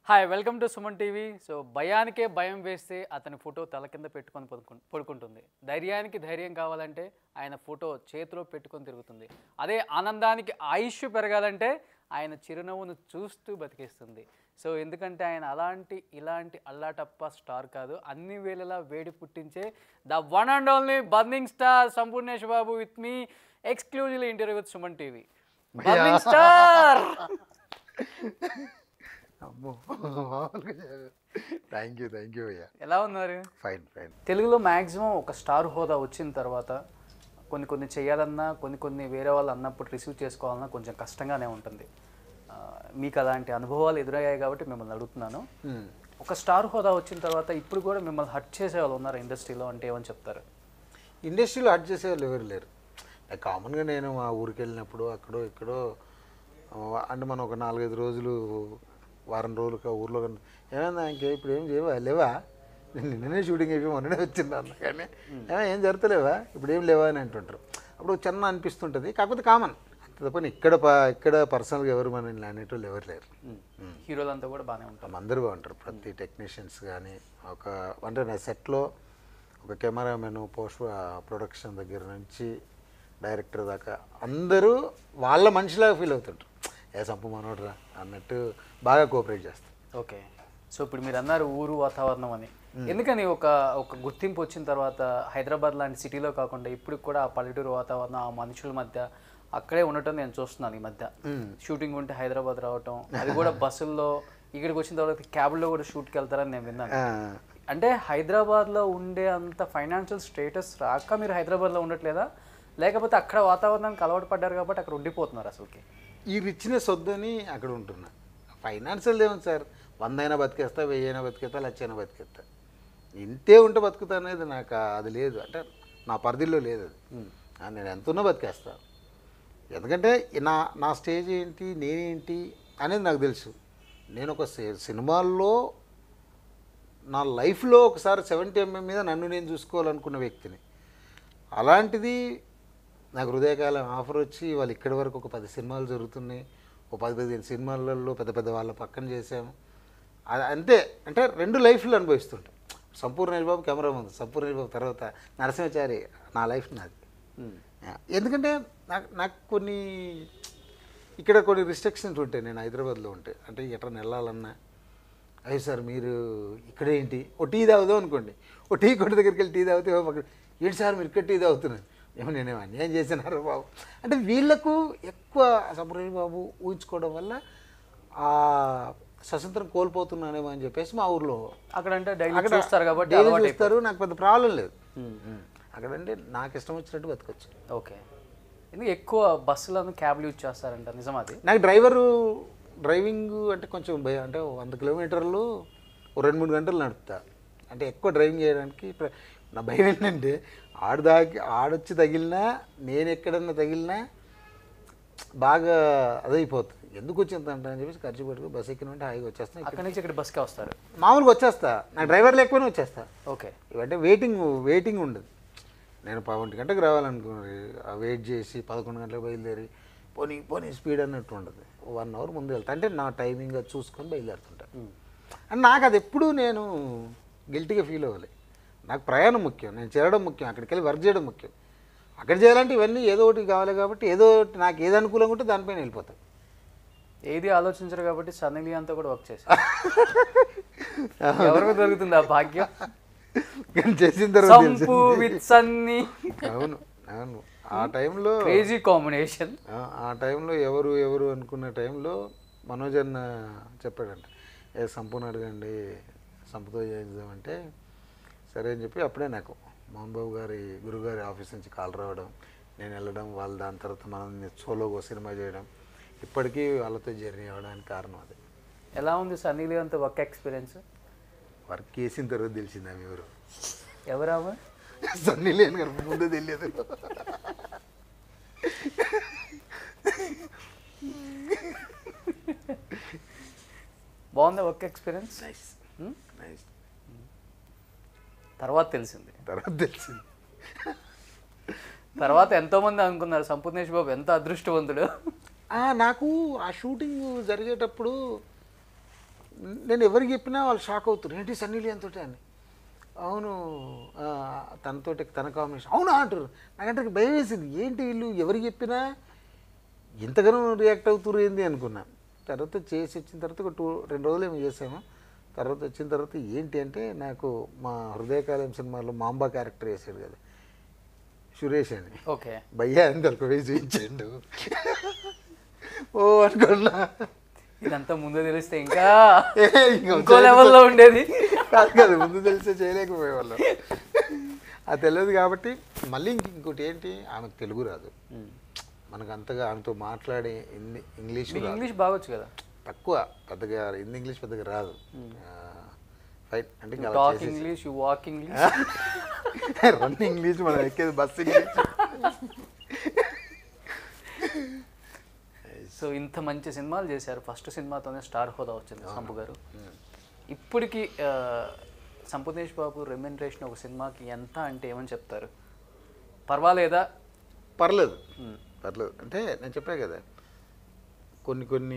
Hi welcome to Suman TV so భయానికే భయం వేస్తే అతని ఫోటో తల కింద పెట్టుకొని పడుకు పడుకుంటుంది ధైర్యానికి ధైర్యం కావాలంటే ఆయన ఫోటో చేతిలో పెట్టుకొని తిరుగుతుంది అదే ఆనందానికి ఆయుష్ పెరగాలంటే ఆయన చిరునవ్వును చూస్తూ బతికేస్తుంది సో ఎందుకంటే ఆయన అలాంటి ఇలాంటి అల్లాటప్ప స్టార్ కాదు అన్ని వేళలా వేడి పుట్టించే the one and only burning star Sampoornesh Babu with me exclusively interview with Suman TV burning star అమ్మో థ్యాంక్ యూ థ్యాంక్ యూ అయ్యా ఎలా ఉన్నారు ఫైన్ ఫైన్ తెలుగులో మ్యాక్సిమం ఒక స్టార్ హోదా వచ్చిన తర్వాత కొన్ని కొన్ని చేయాలన్నా కొన్ని కొన్ని వేరే వాళ్ళు అన్నప్పుడు రిసీవ్ చేసుకోవాలన్నా కొంచెం కష్టంగానే ఉంటుంది ఆ, మీకు అలాంటి అనుభవాలు ఎదురయ్యాయి కాబట్టి మిమ్మల్ని అడుగుతున్నాను ఒక స్టార్ హోదా వచ్చిన తర్వాత ఇప్పుడు కూడా మిమ్మల్ని హట్ చేసే వాళ్ళు ఉన్నారు ఇండస్ట్రీలో అంటే ఏమని చెప్తారు ఇండస్ట్రీలో యాడ్ చేసే వాళ్ళు ఎవరు లేరు కామన్గా నేను మా ఊరికి వెళ్ళినప్పుడు అక్కడో ఇక్కడో ఆ, అంటే మనం ఒక నాలుగైదు రోజులు వారం రోజులు కా- ఊర్లో కన్నా ఏమైందా ఇంకే ఇప్పుడు ఏం చేయవా లేవా నేను నిన్ననే షూటింగ్ అయిపోయి మొన్ననే వచ్చింది అన్న కానీ ఏమో ఏం జరుగుతలేవా ఇప్పుడు ఏం లేవా అని అంటుంటారు అప్పుడు చిన్న అనిపిస్తుంటుంది కాకపోతే కామన్ అంత తప్పని ఇక్కడ ప- ఇక్కడ పర్సనల్గా ఎవరు మన అనేటోళ్ళు ఎవరు లేరు హీరోలంతా కూడా బాగానే ఉంటారు అందరూ బాగుంటారు ప్రతి టెక్నీషియన్స్ కానీ ఒక అంటే నా సెట్లో ఒక కెమెరామెన్ పోస్ట్ ప్రొడక్షన్ దగ్గర నుంచి డైరెక్టర్ దాకా అందరూ వాళ్ళ మనిషిలాగా ఫీల్ అవుతుంటారు ఏ సంపు మనోడ్రా అన్నట్టు బాగా కోఆపరేట్ చేస్తారు ఓకే సో ఇప్పుడు మీరు అన్నారు ఊరు వాతావరణం అని ఎందుకని ఒక ఒక గుర్తింపు వచ్చిన తర్వాత హైదరాబాద్ లాంటి సిటీలో కాకుండా ఇప్పుడు కూడా ఆ పల్లెటూరు వాతావరణం ఆ మనుషుల మధ్య అక్కడే ఉండటం నేను చూస్తున్నాను ఈ మధ్య షూటింగ్ ఉంటే హైదరాబాద్ రావటం అది కూడా బస్సుల్లో ఇక్కడికి వచ్చిన తర్వాత క్యాబ్లో కూడా షూట్కి వెళ్తారని నేను విన్నాను అంటే హైదరాబాద్లో ఉండే అంత ఫైనాన్షియల్ స్టేటస్ రాక మీరు హైదరాబాద్లో ఉండట్లేదా లేకపోతే అక్కడ వాతావరణానికి అలవాటు పడ్డారు కాబట్టి అక్కడ ఉండిపోతున్నారు అసలుకి ఈ రిచ్నెస్ వద్దని అక్కడ ఉంటున్నా ఫైనాన్షియల్ ఏముంది సార్ వంద అయినా బతికేస్తా వెయ్యి అయినా బతికేస్తా లక్ష అయినా బతికేస్తా ఇంతే ఉంటే బతుకుతా అనేది నాకు అది లేదు అంటే నా పరిధిలో లేదు అది ఆ, నేను ఎంత ఉన్నా బతికేస్తా ఎందుకంటే నా నా స్టేజ్ ఏంటి నేనేంటి అనేది నాకు తెలుసు నేను ఒక సి- సినిమాల్లో నా లైఫ్లో ఒకసారి సెవెంటీ ఎంఎం మీద నన్ను నేను చూసుకోవాలనుకున్న వ్యక్తిని అలాంటిది నాకు హృదయకాలం ఆఫర్ వచ్చి వాళ్ళు ఇక్కడి వరకు ఒక పది సినిమాలు జరుగుతున్నాయి ఒక పది పదిహేను సినిమాలలో పెద్ద పెద్ద వాళ్ళ పక్కన చేసాము అది అంతే అంటే రెండు లైఫ్లు అనుభవిస్తుంటాం సంపూర్ణ బాబు కెమెరా ముందు సంపూర్ణ బాబు తర్వాత నరసింహచారి నా లైఫ్ నాది ఎందుకంటే నాకు నాకు కొన్ని ఇక్కడ కొన్ని రిస్ట్రిక్షన్స్ ఉంటాయి నేను హైదరాబాద్లో ఉంటే అంటే ఎట్లా వెళ్ళాలన్నా అయ్యో సార్ మీరు ఇక్కడేంటి ఓ టీ తాగుదాం అనుకోండి ఓ టీ కొట్టు దగ్గరికి వెళ్ళి టీ తాగితే ఓ పక్కన ఏంటి సార్ మీరు ఇక్కడ టీ తాగుతున్నారు ఏమో నేనేమో అన్యాయం చేసినారు బాబు అంటే వీళ్ళకు ఎక్కువ సపరేట్ బాబు ఊహించుకోవడం వల్ల ఆ స్వతంత్రం కోల్పోతున్నానేమో అని చెప్పేసి మా ఊర్లో అక్కడ అంటే డైలీ చూస్తారు కాబట్టి daily అలవాటు చూస్తారు నాకు పెద్ద ప్రాబ్లం లేదు అక్కడంటే నాకు ఇష్టం వచ్చినట్టు బతకొచ్చు ఓకే ఎందుకు ఎక్కువ బస్సులను క్యాబ్లు యూజ్ చేస్తారంట నిజం అది నాకు డ్రైవరు డ్రైవింగ్ అంటే కొంచెం భయం అంటే ఓ వంద కిలోమీటర్లు ఓ రెండు మూడు గంటలు నడుపుతా అంటే ఎక్కువ డ్రైవింగ్ చేయడానికి ప్ర- నా భయం ఏంటంటే ఆడు దాకి ఆడొచ్చి తగిలినా నేను ఎక్కడన్నా తగిలినా బాగా అదైపోతుంది ఎందుకు వచ్చింది అంట అని చెప్పేసి ఖర్చు పెట్టుకుని బస్ ఎక్కిన ఉంటే హాయిగా వచ్చేస్తాను ఇక్కడ అక్కడి నుంచి ఇక్కడ బస్కే వస్తారు మామూలుగా వచ్చేస్తా నాకు డ్రైవర్ లేకపోయినా వచ్చేస్తా ఓకే ఇవంటే వెయిటింగ్ వెయిటింగ్ ఉండదు నేను పదకొండు గంటకు రావాలనుకున్నది ఆ వెయిట్ చేసి పదకొండు గంటలకు బయలుదేరి పోనీ పోనీ స్పీడ్ అన్నట్టు ఉండదు వన్ అవర్ ముందు వెళ్తా అంటే నా టైమింగ్ అది చూసుకొని బయలుదేరుతుంటా అండ్ నాకు అది ఎప్పుడూ నేను గిల్టీగా ఫీల్ అవ్వాలి నాకు ప్రయాణం ముఖ్యం నేను చేరడం ముఖ్యం అక్కడికి వెళ్ళి వర్క్ చేయడం ముఖ్యం అక్కడ చేయాలంటే ఇవన్నీ ఏదో ఒకటి కావాలి కాబట్టి ఏదో ఒకటి నాకు ఏది అనుకూలంగా ఉంటే దానిపైన వెళ్ళిపోతాను ఏది ఆలోచించరు కాబట్టి సన్నీలి అంతా కూడా వర్క్ చేశారు ఎవరికి దొరుకుతుంది ఆ భాగ్యం కానీ చేసిన తర్వాత సంపు విత్ సన్నీ అవును అవును ఆ టైంలో క్రేజీ కాంబినేషన్ ఆ ఆ టైంలో ఎవరు ఎవరు అనుకున్న టైంలో మనోజ్ అన్న చెప్పాడంట ఏ సంపూర్ణ అడగండి సంపుతో చేద్దామంటే సరే అని చెప్పి అప్పుడే నాకు మోహన్ బాబు గారి గురుగారి ఆఫీస్ నుంచి కాల్ రావడం నేను వెళ్ళడం వాళ్ళు దాని తర్వాత మనం సోలోగా సినిమా చేయడం ఇప్పటికీ వాళ్ళతో జర్నీ అవ్వడానికి కారణం అది ఎలా ఉంది సన్నీలి అంత వర్క్ ఎక్స్పీరియన్స్ వర్క్ చేసిన తర్వాత తెలిసింది ఆమె ఎవరు ఎవరామా సన్నీ లేని కనుక ముందే తెలియదు బాగుందా వర్క్ ఎక్స్పీరియన్స్ నైస్ నైస్ తర్వాత తెలిసింది తర్వాత తెలిసింది తర్వాత ఎంతో మంది అనుకున్నారు సంపూర్ణేష్ బాబు ఎంత అదృష్టవంతుడు ఆ, నాకు ఆ షూటింగ్ జరిగేటప్పుడు నేను ఎవరికి చెప్పినా వాళ్ళు షాక్ అవుతారు ఏంటి సన్నీ లియోన్ తోటి అని అవును ఆ, తనతోటి తన కాంబినేషన్ అవునా అంటారు నాకంటే భయం వేసింది ఏంటి వీళ్ళు ఎవరికి చెప్పినా ఇంతగానో రియాక్ట్ అవుతురు ఏంది అనుకున్నా తర్వాత చేసి వచ్చిన తర్వాత ఒక టూ రెండు రోజులు ఏమో చేసాము తర్వాత వచ్చిన తర్వాత ఏంటి అంటే నాకు మా హృదయకాలం సినిమాలో మాంబా క్యారెక్టర్ వేసాడు కదా సురేష్ అని ఓకే భయ్యా అని ఒక వేసి చూపించండు ఓ అనుకున్నా ఇదంతా ముందు తెలిస్తే ఇంకా ఏ, ఇంకో ఇంకో లెవెల్లో ఉండేది కాదు కాదు ముందు తెలిస్తే చేయలేకపోయేవాళ్ళం అది తెలియదు కాబట్టి మళ్ళీ ఇంక ఇంకోటి ఏంటి ఆమెకు తెలుగు రాదు మనకు అంతగా ఆమెతో మాట్లాడే హిందీ ఇంగ్లీష్ మీకు రాదు ఇంగ్లీష్ బాగొచ్చు కదా తక్కువ పెద్దగా హిందీ ఇంగ్లీష్ పెద్దగా రాదు ఫైట్ అంటే ఇంకా అలా టాక్ చేసేసి- English you walk English run English మనం ఎక్కేది బస్ ఇంగ్లీష్ సో ఇంత మంచి సినిమాలు చేశారు ఫస్ట్ సినిమాతోనే స్టార్ హోదా వచ్చింది సంపు గారు ఇప్పటికి ఆ, సంపూర్ణేష్ బాబు రెమ్యునరేషన్ ఒక సినిమాకి ఎంత అంటే ఏమని చెప్తారు పర్వాలేదా పర్లేదు పర్లేదు అంటే నేను చెప్పా కదా కొన్ని కొన్ని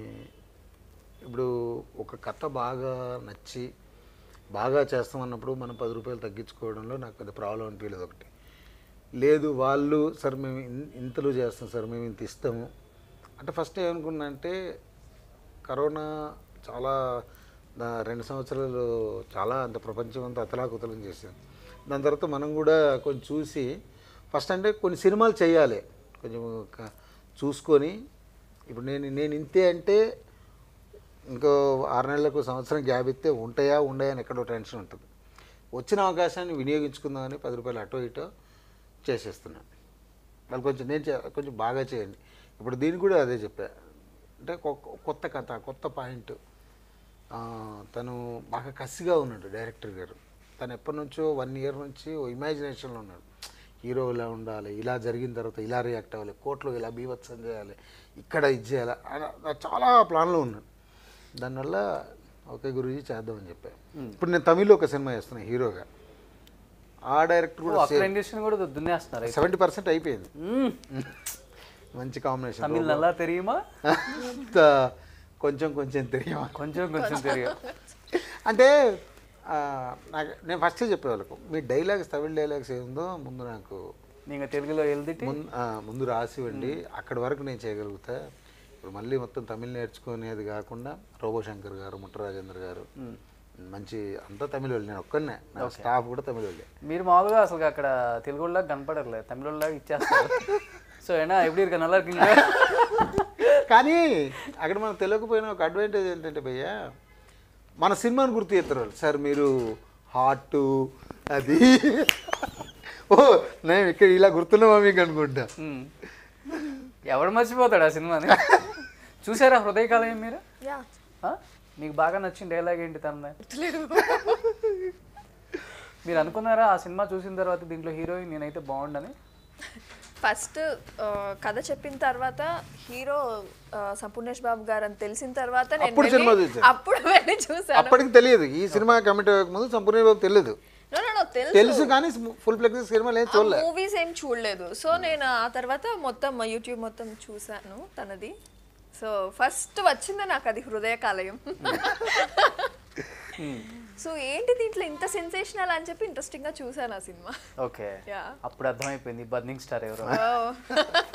ఇప్పుడు ఒక కథ బాగా నచ్చి బాగా చేస్తామన్నప్పుడు మనం పది రూపాయలు తగ్గించుకోవడంలో నాకు పెద్ద ప్రాబ్లం అనిపించలేదు ఒకటి లేదు వాళ్ళు సార్ మేము ఇన్- ఇంతలో చేస్తాం సార్ మేము ఇంత ఇస్తాము అంటే ఫస్ట్ ఏమనుకున్నా అంటే కరోనా చాలా దా- రెండు సంవత్సరాలు చాలా అంత ప్రపంచం అంతా అతలాకుతలం చేసింది దాని తర్వాత మనం కూడా కొంచెం చూసి ఫస్ట్ అంటే కొన్ని సినిమాలు చేయాలి కొంచెం క- చూసుకొని ఇప్పుడు నేను నేను ఇంతే అంటే ఇంకో ఆరు నెలలకు సంవత్సరం గ్యాప్ ఇస్తే ఉంటాయా ఉండయా అని ఎక్కడో టెన్షన్ ఉంటుంది వచ్చిన అవకాశాన్ని వినియోగించుకుందామని పది రూపాయలు అటో ఇటో చేసేస్తున్నాను వాళ్ళు కొంచెం నేను చే- కొంచెం బాగా చేయండి ఇప్పుడు దీనికి కూడా అదే చెప్పా అంటే కొ- కొత్త కథ కొత్త పాయింట్ తను బాగా కసిగా ఉన్నాడు డైరెక్టర్ గారు తను ఎప్పటి నుంచో వన్ ఇయర్ నుంచి ఓ ఇమాజినేషన్లో ఉన్నాడు హీరో ఇలా ఉండాలి ఇలా జరిగిన తర్వాత ఇలా రియాక్ట్ అవ్వాలి కోర్టులో ఇలా బీభత్సం చేయాలి ఇక్కడ ఇది చేయాలి అలా అలా చాలా ప్లాన్లో ఉన్నాడు దానివల్ల ఓకే గురూజీ చేద్దామని చెప్పాను ఇప్పుడు నేను తమిళ్లో ఒక సినిమా చేస్తున్నాను హీరోగా ఆ డైరెక్టర్ కూడా అక్కడ ఇండస్ట్రీని కూడా దున్నేస్తున్నారు అయితే. సెవెంటీ పర్సెంట్ అయిపోయింది మ్మ్. మంచి కాంబినేషన్ తమిళ్ నల్లా తెలియమా కొంచెం కొంచెం తెలియమా కొంచెం కొంచెం తెలియదు అంటే ఆ, నాకు నేను ఫస్టే చెప్పేవాళ్ళకు మీ డైలాగ్స్ తమిళ డైలాగ్స్ ఏముందో ముందు నాకు నీకు తెలుగులో వెళ్దిటి ముందు ముందు రాసివ్వండి అక్కడి వరకు నేను చేయగలుగుతా ఇప్పుడు మళ్ళీ మొత్తం తమిళ్ నేర్చుకునేది కాకుండా రోబో శంకర్ గారు ముట్టరాజేంద్ర గారు మంచి అంతా తమిళ వాళ్ళు నేను ఒక్కనే నా స్టాఫ్ కూడా తమిళ వాళ్ళే మీరు మామూలుగా అసలు అక్కడ తెలుగులాగా కనపడలేదు తమిళలాగా ఇచ్చేస్తారు సో ఏనా ఎప్పుడు ఇరుక నల్లా இருக்கீங்க కానీ అక్కడ మనం తెలియకపోయిన ఒక అడ్వాంటేజ్ ఏంటంటే భయ్యా మన సినిమాని గుర్తు చేస్తారు వాళ్ళు సార్ మీరు హార్ట్ అది ఓ నేను ఇక్కడ ఇలా గుర్తున్నామా మీకు అనుకుంటా మ్మ్. ఎవడు మర్చిపోతాడు ఆ సినిమాని చూసారా హృదయకాలయం మీరు యా ఆ? మీకు బాగా నచ్చిన డైలాగ్ ఏంటి తనది మీరు అనుకున్నారా ఆ సినిమా చూసిన తర్వాత దీంట్లో హీరోయిన్ నేనైతే బాగుండని ఫస్ట్ కథ చెప్పిన తర్వాత హీరో సంపూర్ణేష్ బాబు గారు అని తెలిసిన తర్వాత నేను అప్పుడు సినిమా వెళ్ళి- చూశాను. అప్పుడు వెళ్ళి చూసాను అప్పటికి తెలియదు ఈ సినిమా కమిట్ అవ్వకముందు సంపూర్ణ బాబు తెలియదు No, no, no, తెలుసు తెలుసు కానీ ఫుల్ ఫ్లెక్స్ సినిమా లేదు చూడలే మూవీస్ ఏం చూడలేదు సో నేను ఆ తర్వాత మొత్తం యూట్యూబ్ మొత్తం చూసాను తనది సో ఫస్ట్ వచ్చింది నాకు అది హృదయకాలయం సో ఏంటి దీంట్లో ఇంత సెన్సేషనల్ అని చెప్పి ఇంట్రెస్టింగ్ గా చూసాను ఆ సినిమా ఓకే Yeah. అప్పుడు అర్థమైపోయింది బర్నింగ్ స్టార్ ఎవరో Oh.